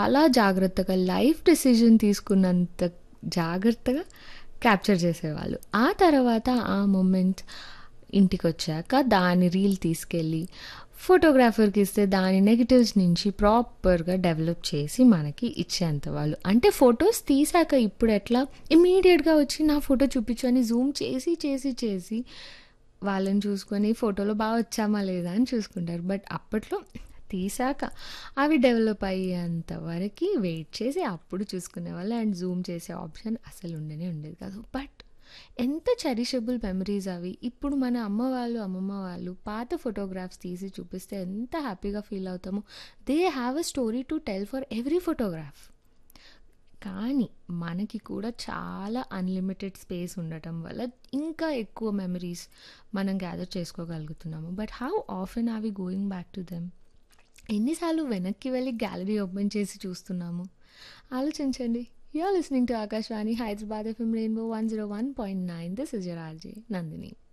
చాలా జాగ్రత్తగా life decision తీసుకున్నంత జాగ్రత్తగా క్యాప్చర్ చేసేవాళ్ళు ఆ తర్వాత ఆ మూమెంట్ ఇంటికి వచ్చాక దాని రీల్ తీసుకెళ్ళి ఫోటోగ్రాఫర్కి ఇస్తే దాని నెగిటివ్స్ నుంచి ప్రాపర్గా డెవలప్ చేసి మనకి ఇచ్చేంత వాళ్ళు అంటే ఫొటోస్ తీసాక ఇప్పుడు ఎట్లా ఇమీడియట్గా వచ్చి నా ఫోటో చూపించు అని జూమ్ చేసి చేసి చేసి వాళ్ళని చూసుకొని ఫోటోలో బాగా వచ్చామా లేదా అని చూసుకుంటారు బట్ అప్పట్లో తీసాక అవి డెవలప్ అయ్యేంత వరకు వెయిట్ చేసి అప్పుడు చూసుకునేవాళ్ళు అండ్ జూమ్ చేసే ఆప్షన్ అసలు ఉండనే ఉండేది కాదు బట్ ఎంత చెరిషబుల్ మెమరీస్ అవి ఇప్పుడు మన అమ్మ వాళ్ళు అమ్మమ్మ వాళ్ళు పాత ఫోటోగ్రాఫ్స్ తీసి చూపిస్తే ఎంత హ్యాపీగా ఫీల్ అవుతామో they have a story to tell for every photograph కానీ మనకి కూడా చాలా అన్లిమిటెడ్ స్పేస్ ఉండటం వల్ల ఇంకా ఎక్కువ మెమరీస్ మనం గ్యాదర్ చేసుకోగలుగుతున్నాము but how often are we going back to them ఎన్నిసార్లు వెనక్కి వెళ్ళి గ్యాలరీ ఓపెన్ చేసి చూస్తున్నాము ఆలోచించండి you're listening to Akashvani Hyderabad FM rainbow one zero one point nine this is your RJ Nandini